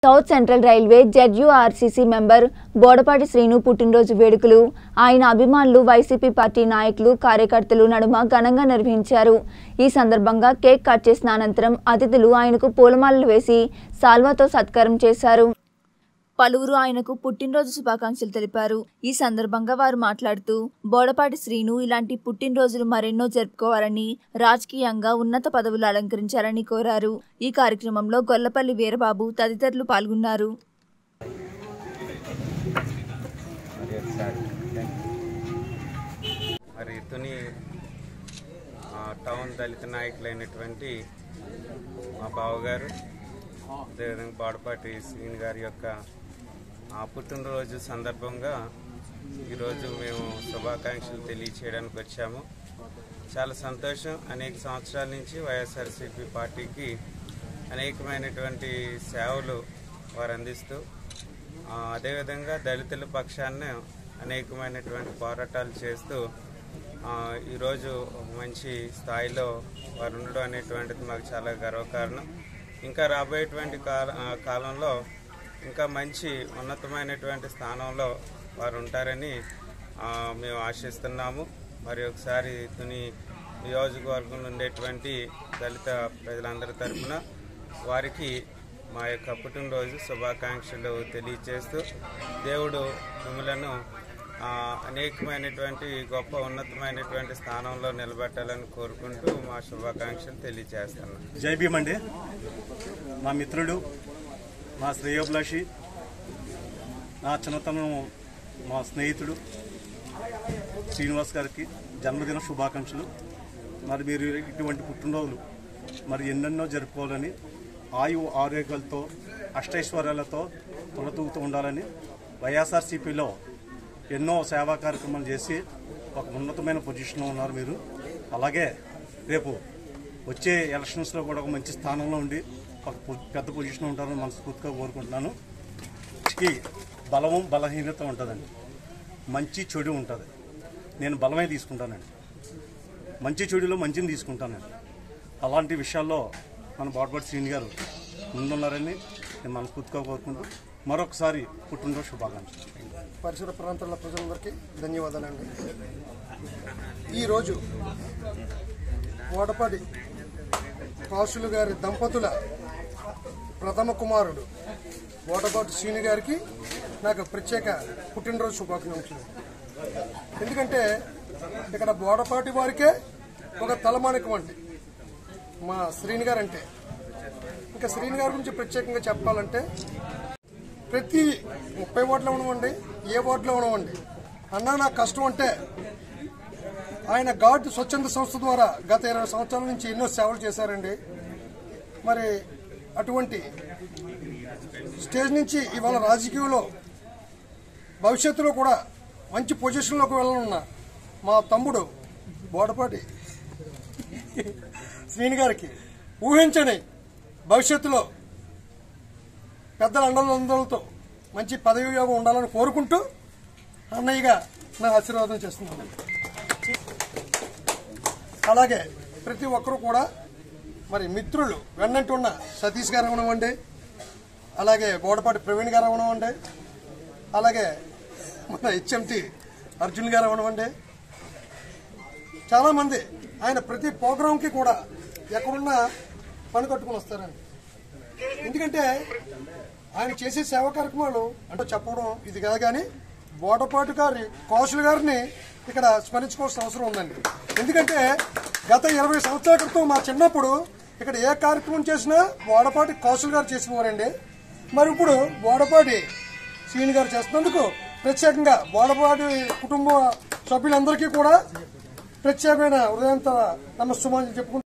south central railway ZURCC member Bodapati Srinu పుట్టినరోజు వేడుకలు ఆయన అభిమానులు వైసీపీ పార్టీ నాయకులు కార్యకర్తలు నడుమ ఘనంగా నిర్వహించారు ఈ సందర్భంగా కేక్ కట్ చేసిన అనంతరం అతిథులు ఆయనకు పూలమాలలు వేసి సాల్వాతో సత్కారం చేశారు పలువురు ఆయనకు పుట్టినరోజు శుభాకాంక్షలు తెలిపారు ఈ సందర్భంగా వారు మాట్లాడుతూ బోడపాటి శ్రీను ఇలాంటి పుట్టినరోజులు మరెన్నో జరుపుకోవాలని రాజకీయంగా ఉన్నత పదవులు అలంకరించాలని కోరారు ఈ కార్యక్రమంలో గొల్లపల్లి వీరబాబు తదితరులు పాల్గొన్నారు మరి ఒకసారి మరి తుని ఆ, టౌన్ దళిత నాయకులైనటువంటి మా బావగారు అదేవిధంగా బాడపాటి శ్రీని గారి యొక్క ఆ పుట్టినరోజు సందర్భంగా ఈరోజు మేము శుభాకాంక్షలు తెలియచేయడానికి వచ్చాము చాలా సంతోషం అనేక సంవత్సరాల నుంచి వైఎస్ఆర్సీపీ పార్టీకి అనేకమైనటువంటి సేవలు వారు అందిస్తూ ఆ, అదేవిధంగా దళితుల పక్షాన అనేకమైనటువంటి పోరాటాలు చేస్తూ ఆ, ఈరోజు ఒక మంచి స్థాయిలో వారు ఉండడం అనేటువంటిది మాకు చాలా గర్వకారణం ఇంకా రాబోయేటువంటి కాల ఆ, కాలంలో ఇంకా మంచి ఉన్నతమైనటువంటి స్థానంలో వారు ఉంటారని ఆ, మేము ఆశిస్తున్నాము మరి ఒకసారి తుని నియోజకవర్గంలో ఉండేటువంటి దళిత ప్రజలందరి తరఫున వారికి మా యొక్క పుట్టినరోజు శుభాకాంక్షలు తెలియజేస్తూ దేవుడు మిమ్మలను ఆ, అనేకమైనటువంటి గొప్ప ఉన్నతమైనటువంటి స్థానంలో నిలబెట్టాలని కోరుకుంటూ మా శుభాకాంక్షలు తెలియజేస్తున్నాను జై భీమ్ అండి మా మిత్రుడు మా శ్రేయోభిలాషి నా చిన్నతనం మా స్నేహితుడు శ్రీనివాస్ గారికి జన్మదిన శుభాకాంక్షలు మరి మీరు ఇటువంటి పుట్టినరోజులు మరి ఎన్నెన్నో జరుపుకోవాలని ఆయు ఆరోగ్యాలతో అష్టైశ్వర్యాలతో తొలతూగుతూ ఉండాలని వైఎస్ఆర్సీపీలో ఎన్నో సేవా కార్యక్రమాలు చేసి ఒక ఉన్నతమైన పొజిషన్లో ఉన్నారు మీరు అలాగే రేపు వచ్చే ఎలక్షన్స్లో కూడా ఒక మంచి స్థానంలో ఉండి ఒక పొ- పెద్ద పొజిషన్లో ఉంటారని మనస్ఫూర్తిగా కోరుకుంటున్నాను ఈ బలము బలహీనత ఉంటుందండి మంచి చెడు ఉంటుంది నేను బలమే తీసుకుంటానండి మంచి చెడులో మంచిని తీసుకుంటానండి అలాంటి విషయాల్లో మన బాడ్బడి శ్రీని గారు ముందున్నారని నేను మనస్ఫూర్తిగా కోరుకుంటూ మరొకసారి పుట్టినరోజు శుభాకాంక్షలు పరిసర ప్రాంతాల ప్రజలందరికీ ధన్యవాదాలండి ఈరోజు ఓడపాటి కాసులు గారి దంపతుల ప్రథమ కుమారుడు ఓడపాటి శ్రీని గారికి నాకు ప్రత్యేక పుట్టినరోజు శుభాకాంక్షలు ఎందుకంటే ఇక్కడ బోడపాటి వారికే ఒక తలమానికం అండి మా శ్రీని గారు అంటే ఇంకా శ్రీని గారి గురించి ప్రత్యేకంగా చెప్పాలంటే ప్రతి ముప్పై ఓట్లు ఉండవండి ఏ ఓట్లు ఉండవండి అన్న నాకు కష్టం అంటే ఆయన ఘాట్ స్వచ్ఛంద సంస్థ ద్వారా గత ఇరవై సంవత్సరాల నుంచి ఎన్నో సేవలు చేశారండి మరి అటువంటి స్టేజ్ నుంచి ఇవాళ రాజకీయంలో భవిష్యత్తులో కూడా మంచి పొజిషన్లోకి వెళ్ళనున్న మా తమ్ముడు బోడపాటి శ్రీని గారికి ఊహించని భవిష్యత్తులో పెద్దల అండలందలతో మంచి పదవి యోగం ఉండాలని కోరుకుంటూ అన్నయ్యగా నా ఆశీర్వాదం చేస్తున్నాను అలాగే ప్రతి ఒక్కరూ కూడా మరి మిత్రులు వెన్నంటి ఉన్న సతీష్ గారు అవనవండి అలాగే బోడపాటి ప్రవీణ్ గారు అవనవండి అలాగే మన హెచ్ఎంటి అర్జున్ గారు అవనవండి చాలామంది ఆయన ప్రతి ప్రోగ్రాంకి కూడా ఎక్కడున్నా పని కట్టుకుని వస్తారండి ఎందుకంటే ఆయన చేసే సేవా కార్యక్రమాలు అంటే చెప్పడం ఇది కాదు కానీ బోటపాటు గారి కౌశల్ గారిని ఇక్కడ స్మరించుకోవాల్సిన అవసరం ఉందండి ఎందుకంటే గత ఇరవై సంవత్సరాల క్రితం మా చిన్నప్పుడు ఇక్కడ ఏ కార్యక్రమం చేసినా బోడపాటి కౌశల్ గారు చేసినవారండి మరి ఇప్పుడు బోడపాటి శ్రీని గారు చేస్తున్నందుకు ప్రత్యేకంగా బోడపాటి కుటుంబ సభ్యులందరికీ కూడా ప్రత్యేకమైన హృదయంతో నమస్సుమాన్ని చెప్పుకుంటూ